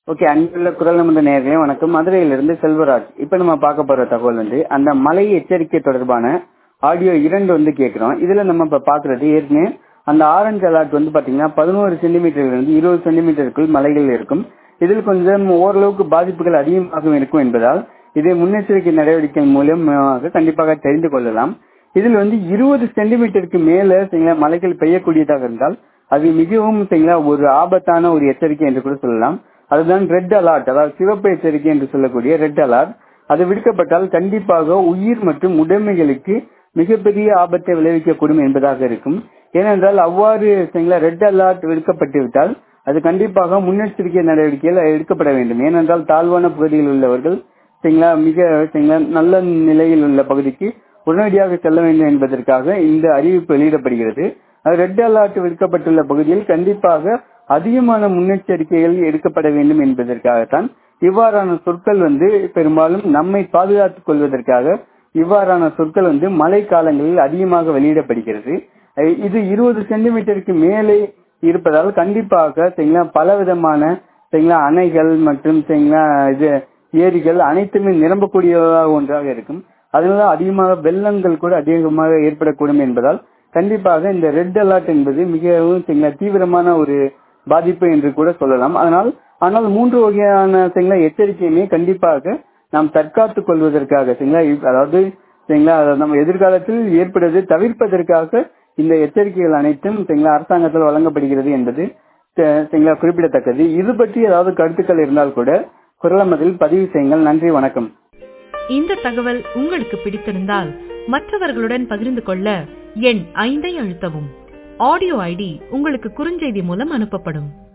okay அன்புள்ள குரல் நமது நேர்களே வணக்கம் மதுரையிலிருந்து செல்வராஜ் இப்ப நம்ம பார்க்க போற தகவல் வந்து அந்த மலை எச்சரிக்கை தொடர்பான ஆடியோ இரண்டு வந்து கேட்கிறோம் இதுல நம்ம இப்ப பாக்குறது ஏற்கனவே அந்த ஆரஞ்சு அலர்ட் வந்து பாத்தீங்கன்னா பதினோரு சென்டிமீட்டர்ல இருந்து இருபது சென்டிமீட்டருக்குள் மலைகள் இருக்கும் இதில் கொஞ்சம் ஓரளவுக்கு பாதிப்புகள் அதிகமாக இருக்கும் என்பதால் இதை முன்னெச்சரிக்கை நடவடிக்கை மூலமாக கண்டிப்பாக தெரிந்து கொள்ளலாம் இதில் வந்து இருபது சென்டிமீட்டருக்கு மேல சரிங்களா மலைகள் பெய்யக்கூடியதாக இருந்தால் அது மிகவும் சரிங்களா ஒரு ஆபத்தான ஒரு எச்சரிக்கை என்று கூட சொல்லலாம் அதுதான் ரெட் அலர்ட் அதாவது சிவப்பு எச்சரிக்கை என்று சொல்லக்கூடிய ரெட் அலர்ட் அது விடுக்கப்பட்டால் கண்டிப்பாக உயிர் மற்றும் உடைமைகளுக்கு மிகப்பெரிய ஆபத்தை விளைவிக்கக்கூடும் என்பதாக இருக்கும் ஏனென்றால் அவ்வாறு சரிங்களா ரெட் அலர்ட் விடுக்கப்பட்டு விட்டால் அது கண்டிப்பாக முன்னெச்சரிக்கை நடவடிக்கைகள் எடுக்கப்பட வேண்டும் ஏனென்றால் தாழ்வான பகுதியில் உள்ளவர்கள் சரிங்களா மிக சரிங்களா நல்ல நிலையில் உள்ள பகுதிக்கு உடனடியாக செல்ல வேண்டும் என்பதற்காக இந்த அறிவிப்பு வெளியிடப்படுகிறது ரெட் அலர்ட் விடுக்கப்பட்டுள்ள பகுதியில் கண்டிப்பாக அதிகமான முன்னெச்சரிக்கைகள் எடுக்கப்பட வேண்டும் என்பதற்காகத்தான் இவ்வாறான சொற்கள் வந்து பெரும்பாலும் நம்மை பாதுகாத்துக் கொள்வதற்காக இவ்வாறான சொற்கள் வந்து மழை காலங்களில் அதிகமாக வெளியிடப்படுகிறது இது இருபது சென்டிமீட்டருக்கு மேலே இருப்பதால் கண்டிப்பாக சரிங்களா பல விதமான சரிங்களா அணைகள் மற்றும் சரிங்களா இது ஏரிகள் அனைத்துமே நிரம்பக்கூடியதாக ஒன்றாக இருக்கும் அதனால அதிகமாக வெள்ளங்கள் கூட அதிகமாக ஏற்படக்கூடும் என்பதால் கண்டிப்பாக இந்த ரெட் அலர்ட் என்பது மிகவும் சரிங்களா தீவிரமான ஒரு பாதிப்பு என்று கூட சொல்லலாம் அதனால் ஆனால் மூன்று வகையான சரிங்களா எச்சரிக்கையுமே கண்டிப்பாக நாம் தற்காத்துக் கொள்வதற்காக சரிங்களா அதாவது சரிங்களா நம்ம எதிர்காலத்தில் ஏற்படுவதை தவிர்ப்பதற்காக இந்த எச்சரிக்கைகள் அனைத்தும் சரிங்களா அரசாங்கத்தால் வழங்கப்படுகிறது என்பது சரிங்களா குறிப்பிடத்தக்கது இது பற்றி ஏதாவது கருத்துக்கள் இருந்தால் கூட குரலமதில் பதிவு செய்யுங்கள் நன்றி வணக்கம் இந்த தகவல் உங்களுக்கு பிடித்திருந்தால் மற்றவர்களுடன் பகிர்ந்து கொள்ள எண் ஐந்தை அழுத்தவும் ஆடியோ ஐடி உங்களுக்கு குறுஞ்செய்தி மூலம் அனுப்பப்படும்